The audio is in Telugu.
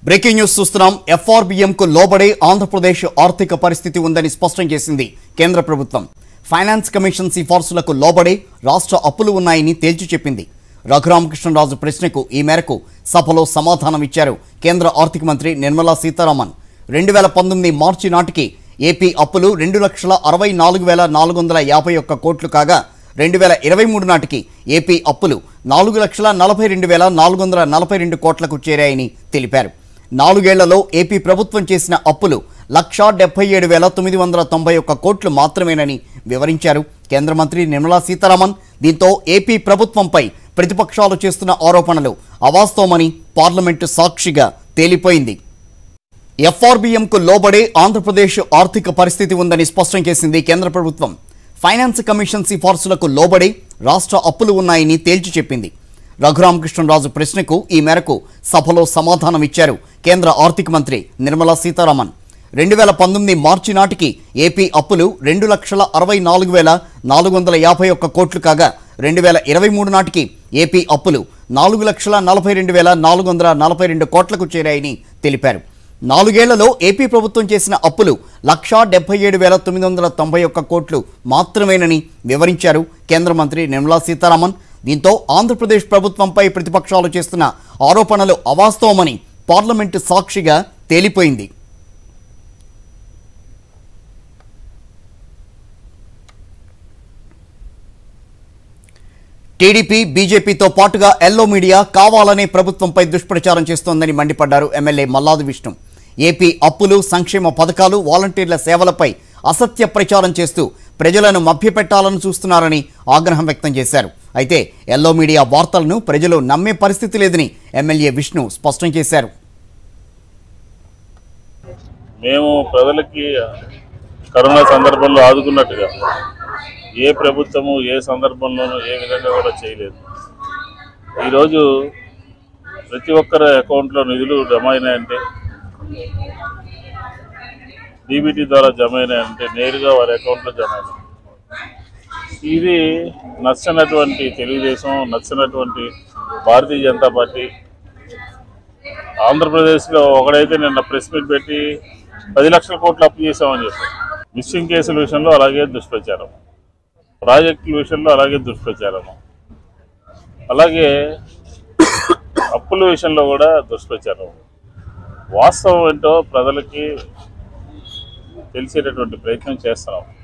బ్రేకింగ్ న్యూస్ చూస్తున్నాం ఎఫ్ఆర్బిఎం కు లోబడే ఆంధ్రప్రదేశ్ ఆర్థిక పరిస్థితి ఉందని స్పష్టం చేసింది కేంద్ర ప్రభుత్వం ఫైనాన్స్ కమిషన్ సిఫార్సులకు లోబడే రాష్ట్ర అప్పులు ఉన్నాయని తేల్చి చెప్పింది రఘురామకృష్ణరాజు ప్రశ్నకు ఈ మేరకు సభలో సమాధానం ఇచ్చారు కేంద్ర ఆర్థిక మంత్రి నిర్మలా సీతారామన్ రెండు వేల పంతొమ్మిది మార్చి నాటికి ఏపీ అప్పులు రెండు లక్షల అరవై నాలుగు వేల నాలుగు వందల యాభై ఒక్క కోట్లు కాగా రెండు వేల ఇరవై మూడు నాటికి ఏపీ అప్పులు నాలుగు లక్షల నలభై రెండు వేల నాలుగు వందల నలభై రెండు కోట్లకు చేరాయని తెలిపారు నాలుగేళ్లలో ఏపీ ప్రభుత్వం చేసిన అప్పులు లక్షా డెబ్బై ఏడు వేల తొమ్మిది వందల తొంభై ఒక్క కోట్లు మాత్రమేనని వివరించారు కేంద్ర మంత్రి నిర్మలా సీతారామన్ దీంతో ఏపీ ప్రభుత్వంపై ప్రతిపక్షాలు చేస్తున్న ఆరోపణలు అవాస్తవమని పార్లమెంటు సాక్షిగా తేలిపోయింది ఎఫ్ఆర్బిఎంకు లోబడే ఆంధ్రప్రదేశ్ ఆర్థిక పరిస్థితి ఉందని స్పష్టం చేసింది కేంద్ర ప్రభుత్వం ఫైనాన్స్ కమిషన్ సిఫార్సులకు లోబడే రాష్ట్ర అప్పులు ఉన్నాయని తేల్చి చెప్పింది రఘురామకృష్ణరాజు ప్రశ్నకు ఈ మేరకు సభలో సమాధానం ఇచ్చారు కేంద్ర ఆర్థిక మంత్రి నిర్మలా సీతారామన్ రెండు వేల పంతొమ్మిది మార్చి నాటికి ఏపీ అప్పులు రెండు లక్షల అరవై నాలుగు వేల నాలుగు వందల యాభై ఒక్క కోట్లు కాగా రెండు వేల ఇరవై మూడు నాటికి ఏపీ అప్పులు నాలుగు లక్షల నలభై రెండు వేల నాలుగు వందల నలభై రెండు కోట్లకు చేరాయని తెలిపారు నాలుగేళ్లలో ఏపీ ప్రభుత్వం చేసిన అప్పులు లక్షా డెబ్బై ఏడు వేల తొమ్మిది వందల తొంభై ఒక్క కోట్లు మాత్రమేనని వివరించారు కేంద్ర మంత్రి నిర్మలా సీతారామన్ దీంతో ఆంధ్రప్రదేశ్ ప్రభుత్వంపై ప్రతిపక్షాలు చేస్తున్న ఆరోపణలు అవాస్తవమని పార్లమెంటు సాక్షిగా తేలిపోయింది టీడీపీ బీజేపీతో పాటుగా ఎల్లో మీడియా కావాలనే ప్రభుత్వంపై దుష్ప్రచారం చేస్తోందని మండిపడ్డారు ఎమ్మెల్యే మల్లాది విష్ణు ఏపీ అప్పులు సంక్షేమ పథకాలు వాలంటీర్ల సేవలపై అసత్య ప్రచారం చేస్తూ ప్రజలను మభ్యపెట్టాలని చూస్తున్నారని ఆగ్రహం వ్యక్తం చేశారు అయితే ఎల్లో మీడియా వార్తలను ప్రజలు నమ్మే పరిస్థితి లేదని ఎమ్మెల్యే విష్ణు స్పష్టం చేశారు మేము ప్రజలకి కరోనా సందర్భంలో ఆదుకున్నట్టుగా ఏ ప్రభుత్వము ఏ సందర్భంలోనూ ఏ విధంగా కూడా చేయలేదు ఈరోజు ప్రతి ఒక్కరి అకౌంట్లో నిధులు జమ అయినాయంటే డీబీటీ ద్వారా జమ అయినాయంటే నేరుగా వారి అకౌంట్లో జమ అయినాయి ఇది నచ్చనటువంటి తెలుగుదేశం నచ్చనటువంటి భారతీయ జనతా పార్టీ ఆంధ్రప్రదేశ్లో ఒకడైతే నిన్న ప్రెస్ మీట్ పెట్టి పది లక్షల కోట్లు అప్పు చేశామని చెప్పారు మిస్సింగ్ కేసుల విషయంలో అలాగే దుష్ప్రచారం ప్రాజెక్టుల విషయంలో అలాగే దుష్ప్రచారం అలాగే అప్పుల విషయంలో కూడా దుష్ప్రచారం వాస్తవం ఏంటో ప్రజలకి తెలిసేటటువంటి ప్రయత్నం చేస్తున్నాం